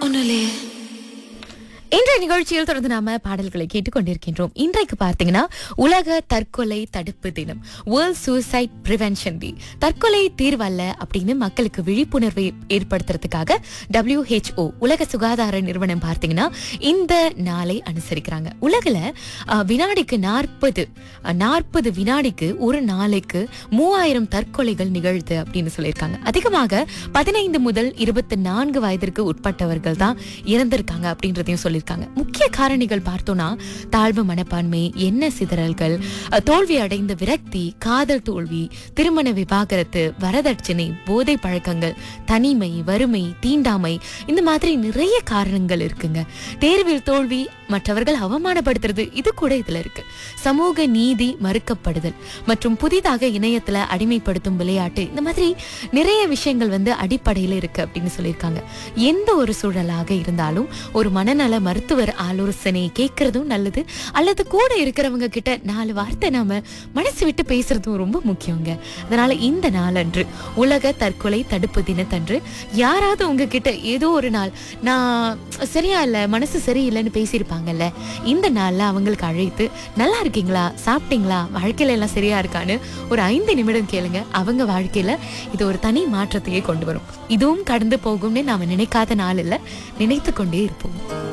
ஒன்றும் இல்லையே இன்றைய நிகழ்ச்சியில் தொடர்ந்து நாம பாடல்களை கேட்டுக்கொண்டிருக்கின்றோம் இன்றைக்கு பார்த்தீங்கன்னா உலக தற்கொலை தடுப்பு தினம் வேர்ல்ட் சூசைட் பிரிவென்ஷன் டே தற்கொலை தீர்வல்ல அப்படின்னு மக்களுக்கு விழிப்புணர்வை ஏற்படுத்துறதுக்காக WHO உலக சுகாதார நிறுவனம் பார்த்தீங்கன்னா இந்த நாளை அனுசரிக்கிறாங்க உலகில் வினாடிக்கு நாற்பது நாற்பது வினாடிக்கு ஒரு நாளைக்கு மூவாயிரம் தற்கொலைகள் நிகழ்து அப்படின்னு சொல்லியிருக்காங்க அதிகமாக பதினைந்து முதல் இருபத்தி நான்கு வயதிற்கு உட்பட்டவர்கள் தான் இறந்திருக்காங்க அப்படின்றதையும் சொல்லியிருக்காங்க முக்கிய காரணிகள் பார்த்தோம்னா தாழ்வு மனப்பான்மை எண்ண சிதறல்கள் அஹ், தோல்வி அடைந்த விரக்தி காதல் தோல்வி திருமண விவாகரத்து வரதட்சணை போதை பழக்கங்கள் தனிமை வறுமை தீண்டாமை இந்த மாதிரி நிறைய காரணங்கள் இருக்குங்க தேர்வில் தோல்வி மற்றவர்கள் அவமானப்படுத்துறது இது கூட இதுல இருக்கு சமூக நீதி மறுக்கப்படுதல் மற்றும் புதிதாக இணையத்துல அடிமைப்படுத்தும் விளையாட்டு இந்த மாதிரி நிறைய விஷயங்கள் வந்து அடிப்படையில் இருக்கு அப்படின்னு சொல்லியிருக்காங்க எந்த ஒரு சூழலாக இருந்தாலும் ஒரு மனநல மருத்துவர் ஆலோசனை கேட்கறதும் நல்லது அல்லது கூட இருக்கிறவங்க கிட்ட நாலு வார்த்தை நாம மனசு விட்டு பேசுறதும் ரொம்ப முக்கியங்க அதனால இந்த நாளன்று உலக தற்கொலை தடுப்பு தினத்தன்று யாராவது உங்ககிட்ட ஏதோ ஒரு நாள் நான் சரியா இல்ல மனசு சரியில்லைன்னு பேசியிருப்பாங்கல்ல இந்த நாள்ல அவங்களுக்கு அழைத்து நல்லா இருக்கீங்களா சாப்பிட்டீங்களா வாழ்க்கையில எல்லாம் சரியா இருக்கான்னு ஒரு ஐந்து நிமிடம் கேளுங்க அவங்க வாழ்க்கையில இது ஒரு தனி மாற்றத்தையே கொண்டு வரும் இதுவும் கடந்து போகும்னு நாம நினைக்காத நாள் இல்ல நினைத்து கொண்டே இருப்போம்